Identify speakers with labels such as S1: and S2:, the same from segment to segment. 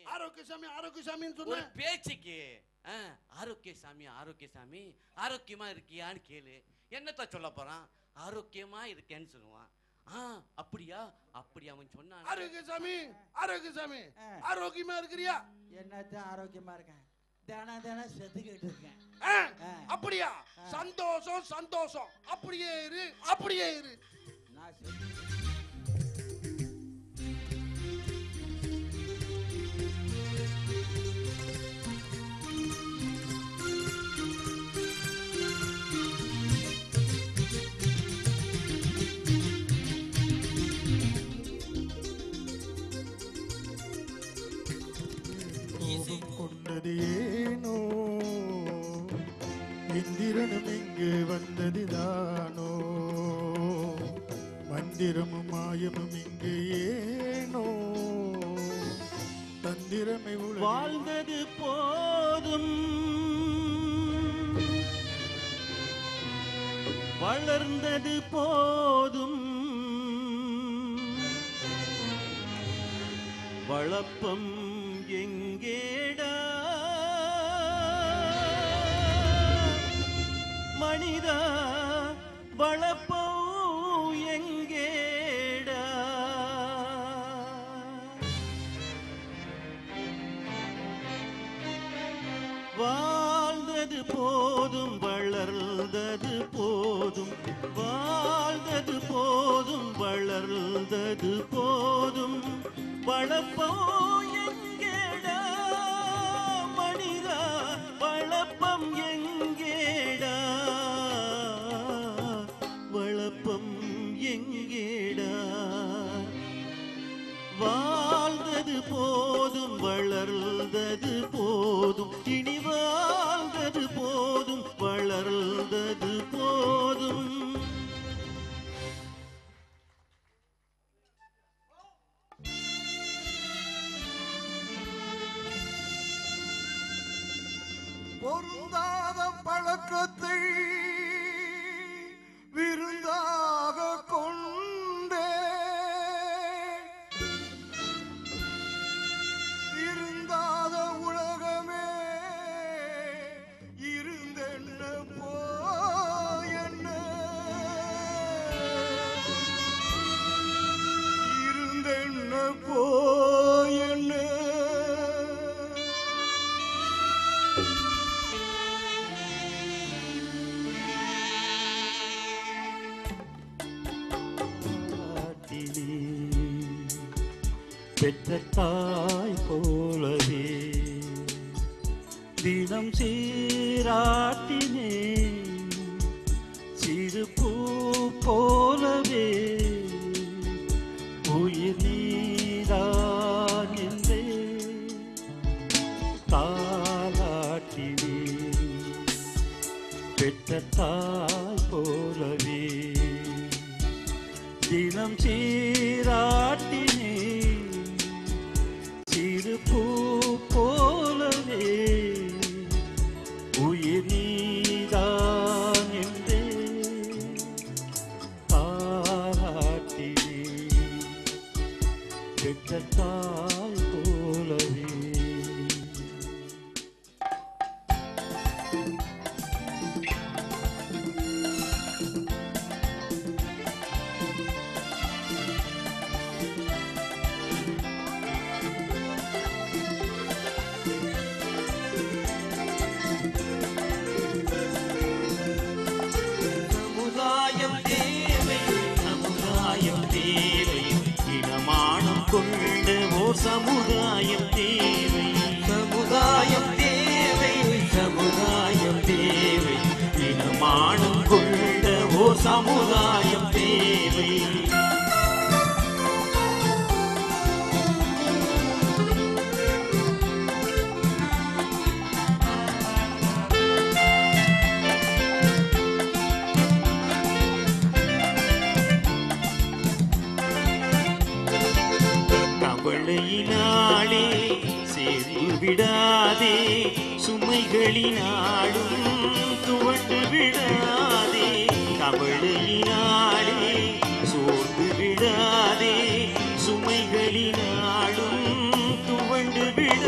S1: ஆரோக்கிய சாமி ஆரோக்கிய சாமின்னு
S2: ஒரு
S1: சொன்னேன்
S2: பேச்சுக்கு ஆ, ஆரோக்கிய சாமி ஆரோக்கிய சாமி ஆரோக்கியமா இருக்கியான்னு கேளு என்னத்த சொல்ல போறான் ஆரோக்கியமா இருக்கேன்னு சொல்லுவான் ஆ அப்படியா அப்படி அவன் சொன்னான்
S1: ஆரோக்கிய சாமி ஆரோக்கிய சாமி
S3: ஆ.
S1: ஆரோக்கியமா இருக்கிறியா
S3: என்னத்தான் ஆரோக்கியமா இருக்கேன் தினம் தினம் செத்துக்கிட்டு இருக்கேன்
S1: ஆ,
S3: ஆ.
S1: அப்படியா சந்தோஷம் சந்தோஷம் அப்படியே இரு அப்படியே இரு
S3: நான் செத்து
S4: கோபம் கொண்டது ஏனோ இந்திரனும் இங்கு வந்தது தானோ மந்திரமும் மாயமும் இங்கு ஏனோ தந்திரமை உலகில்
S5: வாழ்ந்தது போதும் வளர்ந்தது போதும் வளப்பம் எங்கேடா மனிதா வளப்போ எங்கேடா வாழ்ந்தது போதும் வளர்ந்தது போதும் வாழ்ந்தது போதும் வளர்ந்தது போதும் வளப்போ எங்கேடா மனிதா வளப்பம் எங்கேடா வளப்பம் எங்கேடா வாழ்ந்தது போதும் வளர்ந்தது போதும் இனி வாழ்ந்தது போதும் வளர்ந்தது போதும்
S4: பொருந்தாத பழக்கத்தை விருந்தாக கொண்டே இருந்தாத உலகமே இருந்தென்ன போயென்ன இருந்தென்ன போயென்ன
S5: காட்டிலே பெற்ற தாய் போலவே தினம் சீராட்டினே சிறு பூ போலவே உயிர் நீதான் என்றே தாலாட்டினே பெற்ற தாய் போலவே தினம் சீராட்டினே சிறு பூ போலவே உயிர் நீதான் என்றே தாராட்டினே பெற்ற தாய் போலவே சமுதாயம் தேவை சமுதாயம் தேவை இனமானம் கொண்ட ஓர் சமுதாயம் தேவை சமுதாயம் தேவை சமுதாயம் தேவை இனமானம் கொண்ட ஓர் சமுதாயம் தேவை கவலையினாலே சேர்ந்து விடாதே சுமைகளினாலும் துவண்டு விடாதே கவலையினாலே சோர்ந்து விடாதே சுமைகளினாலும் துவண்டு விடாதே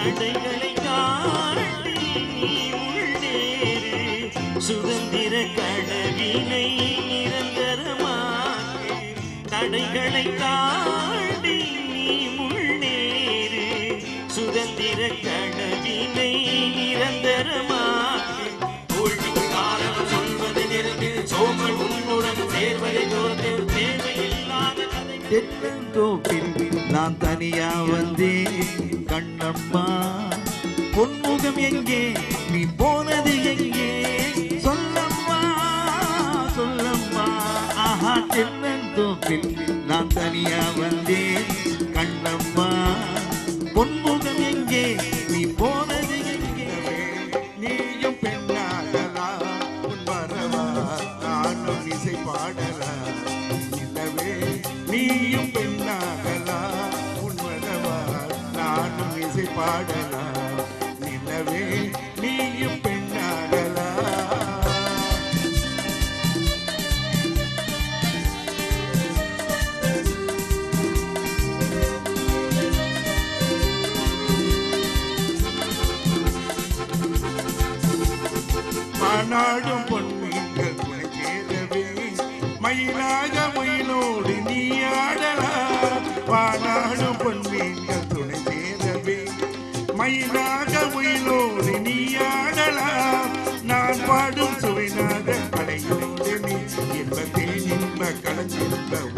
S5: தடைகளை தாண்டி நீ முன்னேறு சுதந்திர கடவினை நிரந்தரமாக்கு தடைகளை தாண்டி நீ முன்னேறு சுதந்திர கடவினை நிரந்தரமாக்கு தோல்விக்கு காரணம் சொல்வது நிறுத்து சோமல் உன்னுடன் சேர்வதை தோற்று தேவையில்லாத கதை
S6: தென்னந்தோப்பில் நான் தனியா வந்தேன் கண்ணம்மா பொன்முகம் எங்கே நீ போனது எங்கே சொல்லம்மா சொல்லம்மா ஆஹா தென்னந்தோப்பில் நான் தனியா வந்தேன் கண்ணம்மா பொன்முகம் எங்கே நீ போனது எங்கே
S4: நீயும் பெண்ணாகலா உன் வரவா நானும் இசை பாடலா இல்லவே நீயும் பெண்ணாகலா உன் வரவா நானும் இசை பாடலா நிலவே நீயும் பெண்ணாகலா மாநாடும் பொன்மீன்கள் துணை சேரவே மயிலாக மயிலோடு நீ ஆடலாம் மாநாடும் பொன்மீன்கள் துணை சேரவே மயிலாக மயிலோடு நீ ஆடலாம் நான் பாடும் சுவைநாத கலையோடு நீ இன்பத்தே இன்ப கலந்திருந்த